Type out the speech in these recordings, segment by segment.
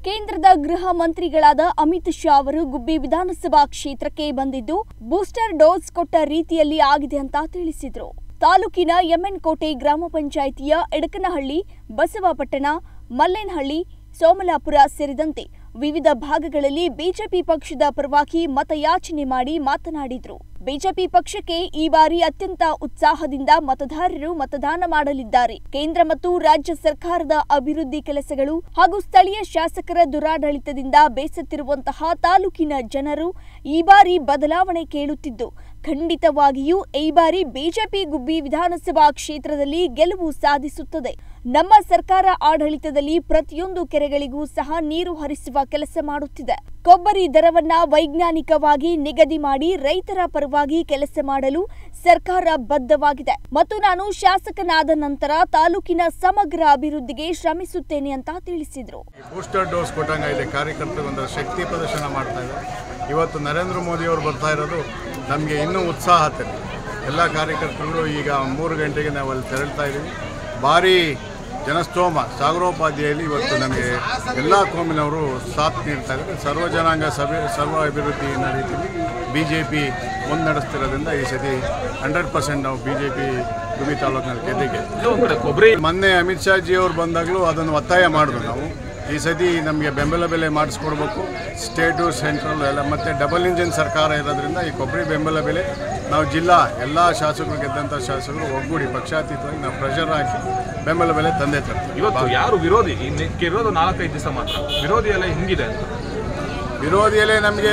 ಕೇಂದ್ರದ ಗೃಹ ಮಂತ್ರಿಗಳಾದ ಅಮಿತ್ ಶಾ ಅವರು ಗುಬ್ಬಿ ವಿಧಾನಸಭಾ ಕ್ಷೇತ್ರಕ್ಕೆ ಬಂದಿದ್ದು ಬೂಸ್ಟರ್ ಡೋಸ್ ಕೊಟ್ಟ ರೀತಿಯಲ್ಲಿ ಆಗಿದೆ ಅಂತ ತಿಳಿಸಿದರು ತಾಲೂಕಿನ ಎಮ್ಎನ್ಕೋಟೆ ಗ್ರಾಮ ಪಂಚಾಯಿತಿಯ ಎಡಕನಹಳ್ಳಿ ಬಸವಪಟ್ಟಣ ಮಲ್ಲೇನಹಳ್ಳಿ ಸೋಮಲಾಪುರ ಸೇರಿದಂತೆ ವಿವಿಧ ಭಾಗಗಳಲ್ಲಿ ಬಿಜೆಪಿ ಪಕ್ಷದ ಪರವಾಗಿ ಮತಯಾಚನೆ ಮಾಡಿ ಮಾತನಾಡಿದರು ಬಿಜೆಪಿ ಪಕ್ಷಕ್ಕೆ ಈ ಬಾರಿ ಅತ್ಯಂತ ಉತ್ಸಾಹದಿಂದ ಮತದಾರರು ಮತದಾನ ಮಾಡಲಿದ್ದಾರೆ ಕೇಂದ್ರ ಮತ್ತು ರಾಜ್ಯ ಸರ್ಕಾರದ ಅಭಿವೃದ್ಧಿ ಕೆಲಸಗಳು ಹಾಗೂ ಸ್ಥಳೀಯ ಶಾಸಕರ ದುರಾಡಳಿತದಿಂದ ಬೇಸತ್ತಿರುವಂತಹ ತಾಲೂಕಿನ ಜನರು ಈ ಬಾರಿ ಬದಲಾವಣೆ ಕೇಳುತ್ತಿದ್ದು ಖಂಡಿತವಾಗಿಯೂ ಈ ಬಾರಿ ಬಿಜೆಪಿ ಗುಬ್ಬಿ ವಿಧಾನಸಭಾ ಕ್ಷೇತ್ರದಲ್ಲಿ ಗೆಲುವು ಸಾಧಿಸುತ್ತದೆ ನಮ್ಮ ಸರ್ಕಾರ ಆಡಳಿತದಲ್ಲಿ ಪ್ರತಿಯೊಂದು ಕೆರೆಗಳಿಗೂ ಸಹ ನೀರು ಹರಿಸುವ ಕೆಲಸ ಮಾಡುತ್ತಿದೆ ಕೊಬ್ಬರಿ ದರವನ್ನ ವೈಜ್ಞಾನಿಕವಾಗಿ ನಿಗದಿ ಮಾಡಿ ರೈತರ ಪರವಾಗಿ ಕೆಲಸ ಮಾಡಲು ಸರ್ಕಾರ ಬದ್ಧವಾಗಿದೆ ಮತ್ತು ನಾನು ಶಾಸಕನಾದ ನಂತರ ತಾಲೂಕಿನ ಸಮಗ್ರ ಅಭಿವೃದ್ಧಿಗೆ ಶ್ರಮಿಸುತ್ತೇನೆ ಅಂತ ತಿಳಿಸಿದರು ಬೂಸ್ಟರ್ ಡೋಸ್ ಕೊಟ್ಟಂಗಾಗಿದೆ ಕಾರ್ಯಕರ್ತರು ಒಂದು ಶಕ್ತಿ ಪ್ರದರ್ಶನ ಮಾಡ್ತಾ ಇದೆ ಇವತ್ತು ನರೇಂದ್ರ ಮೋದಿ ಅವರು ಬರ್ತಾ ಇರೋದು ನಮಗೆ ಇನ್ನೂ ಉತ್ಸಾಹ ತಲ್ಲಿ ಎಲ್ಲ ಕಾರ್ಯಕರ್ತರು ಈಗ ಮೂರು ಗಂಟೆಗೆ ನಾವು ಅಲ್ಲಿ ತೆರಳ್ತಾ ಇದ್ದೀವಿ ಭಾರಿ ಜನಸ್ತೋಮ ಸಾಗರೋಪಾಧ್ಯಾಯಲ್ಲಿ ಇವತ್ತು ನಮಗೆ ಎಲ್ಲ ಕೋಮಿನವರು ಸಾಥ್ ನೀಡ್ತಾ ಇದ್ದಾರೆ ಸರ್ವ ಜನಾಂಗ ಸಭೆ ಸರ್ವ ಅಭಿವೃದ್ಧಿ ಅನ್ನೋ ರೀತಿಯಲ್ಲಿ ಬಿ ಜೆ ಪಿ ಮುನ್ನಡೆಸ್ತಿರೋದ್ರಿಂದ ಈ ಸತಿ ಹಂಡ್ರೆಡ್ ಪರ್ಸೆಂಟ್ ನಾವು ಬಿ ಜೆ ಪಿ ಗುಬಿ ತಾಲೂಕಿನಲ್ಲಿ ಗೆದ್ದಿಗೆ ಇದು ಒಂದ್ ಕಡೆ ಕೊಬ್ಬರಿ ಮೊನ್ನೆ ಅಮಿತ್ ಶಾ ಜಿ ಅವರು ಬಂದಾಗಲೂ ಅದನ್ನು ಒತ್ತಾಯ ಮಾಡಿದ್ರು ನಾವು ಈ ಸತಿ ನಮಗೆ ಬೆಂಬಲ ಬೆಲೆ ಮಾಡಿಸ್ಕೊಡ್ಬೇಕು ಸ್ಟೇಟು ಸೆಂಟ್ರಲ್ ಎಲ್ಲ ಮತ್ತು ಡಬಲ್ ಇಂಜಿನ್ ಸರ್ಕಾರ ಇರೋದ್ರಿಂದ ಈ ಕೊಬ್ಬರಿ ಬೆಂಬಲ ಬೆಲೆ ನಾವು ಜಿಲ್ಲಾ ಎಲ್ಲ ಶಾಸಕರು ಗೆದ್ದಂಥ ಶಾಸಕರು ಒಗ್ಗೂಡಿ ಪಕ್ಷಾತೀತವಾಗಿ ನಾವು ಪ್ರೆಷರ್ ಹಾಕಿ ಬೆಂಬಲ ಬೆಲೆ ತಂದೆ ತರ್ತೀವಿ ಇವತ್ತು ಯಾರು ವಿರೋಧಿ ಇರೋದು ನಾಲ್ಕೈದು ದಿವಸ ಮಾತ್ರ ವಿರೋಧಿ ಎಲ್ಲ ಹಿಂಗಿದೆ ಅಂತ ವಿರೋಧಿಯಲ್ಲೇ ನಮಗೆ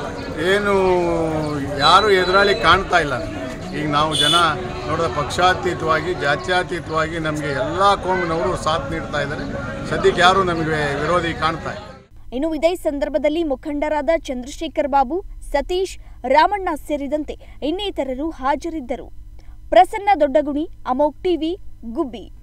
ಏನು ಯಾರು ಎದುರಾಳಿ ಕಾಣ್ತಾ ಇಲ್ಲ ಈಗ ನಾವು ಜನ ನೋಡಿದ ಪಕ್ಷಾತೀತವಾಗಿ ಜಾತ್ಯತೀತವಾಗಿ ನಮಗೆ ಎಲ್ಲ ಕೋಮಿನವರು ಸಾಥ್ ನೀಡ್ತಾ ಇದ್ದಾರೆ ಸದ್ಯಕ್ಕೆ ಯಾರು ನಮಗೆ ವಿರೋಧಿ ಕಾಣ್ತಾ ಇಲ್ಲ ಇನ್ನು ಇದೇ ಸಂದರ್ಭದಲ್ಲಿ ಮುಖಂಡರಾದ ಚಂದ್ರಶೇಖರ್ ಬಾಬು ಸತೀಶ್ ರಾಮಣ್ಣ ಸೇರಿದಂತೆ ಇನ್ನಿತರರು ಹಾಜರಿದ್ದರು ಪ್ರಸನ್ನ ದೊಡ್ಡಗುಣಿ ಅಮೋಕ್ ಟಿವಿ ಗುಬ್ಬಿ